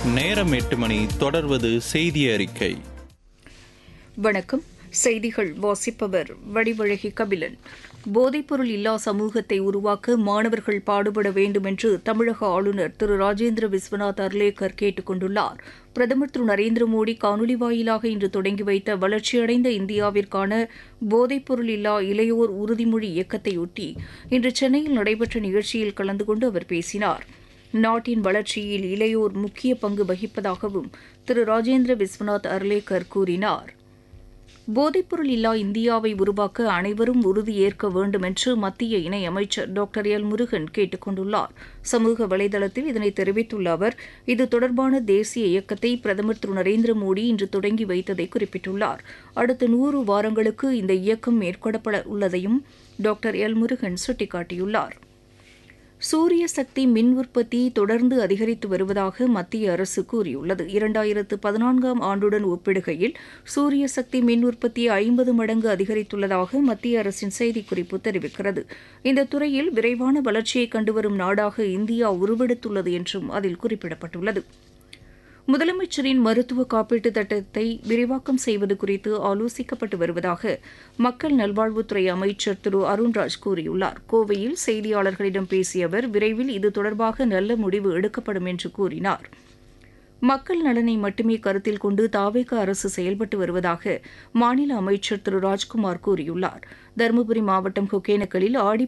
நேரம் எட்டு மணி தொடர்வது செய்தி அறிக்கை வணக்கம் செய்திகள் வாசிப்பவர் வடிவழகி கபிலன் போதைப்பொருள் இல்லா சமூகத்தை உருவாக்க மாணவர்கள் பாடுபட வேண்டும் என்று தமிழக ஆளுநர் திரு ராஜேந்திர விஸ்வநாத் அர்லேக்கர் கேட்டுக் கொண்டுள்ளார் பிரதமர் திரு நரேந்திர மோடி காணொலி வாயிலாக இன்று தொடங்கி வைத்த வளர்ச்சியடைந்த இந்தியாவிற்கான போதைப்பொருள் இல்லா இளையோர் உறுதிமொழி இயக்கத்தையொட்டி இன்று சென்னையில் நடைபெற்ற நிகழ்ச்சியில் கலந்து கொண்டு அவர் பேசினார் நாட்டின் வளர்ச்சியில் இளையோர் முக்கிய பங்கு வகிப்பதாகவும் திரு ராஜேந்திர விஸ்வநாத் அர்லேக்கர் கூறினார் போதைப்பொருள் இல்லா இந்தியாவை உருவாக்க அனைவரும் உறுதியேற்க வேண்டும் என்று மத்திய இணையமைச்சர் டாக்டர் எல் முருகன் கேட்டுக் கொண்டுள்ளார் சமூக வலைதளத்தில் இதனை தெரிவித்துள்ள அவர் இது தொடர்பான தேசிய இயக்கத்தை பிரதமர் திரு நரேந்திர மோடி இன்று தொடங்கி வைத்ததை குறிப்பிட்டுள்ளார் அடுத்த நூறு வாரங்களுக்கு இந்த இயக்கம் மேற்கொள்ளப்பட உள்ளதையும் டாக்டர் எல் முருகன் சுட்டிக்காட்டியுள்ளார் சூரிய சக்தி மின் உற்பத்தி தொடர்ந்து அதிகரித்து வருவதாக மத்திய அரசு கூறியுள்ளது இரண்டாயிரத்து பதினான்காம் ஆண்டுடன் ஒப்பிடுகையில் சூரிய சக்தி மின் உற்பத்தி ஐம்பது மடங்கு அதிகரித்துள்ளதாக மத்திய அரசின் செய்திக்குறிப்பு தெரிவிக்கிறது இந்த துறையில் விரைவான வளர்ச்சியை கண்டுவரும் நாடாக இந்தியா உருவெடுத்துள்ளது என்றும் அதில் குறிப்பிடப்பட்டுள்ளது முதலமைச்சரின் மருத்துவ காப்பீட்டு திட்டத்தை விரிவாக்கம் செய்வது குறித்து ஆலோசிக்கப்பட்டு வருவதாக மக்கள் நல்வாழ்வுத்துறை அமைச்சர் திரு அருண்ராஜ் கூறியுள்ளார் கோவையில் செய்தியாளர்களிடம் பேசிய அவர் விரைவில் இது தொடர்பாக நல்ல முடிவு எடுக்கப்படும் என்று கூறினார் மக்கள் நலனை மட்டுமே கருத்தில் கொண்டு தாவேக அரசு செயல்பட்டு வருவதாக மாநில அமைச்சர் திரு ராஜ்குமார் கூறியுள்ளார் தருமபுரி மாவட்டம் ஒகேனக்கலில் ஆடி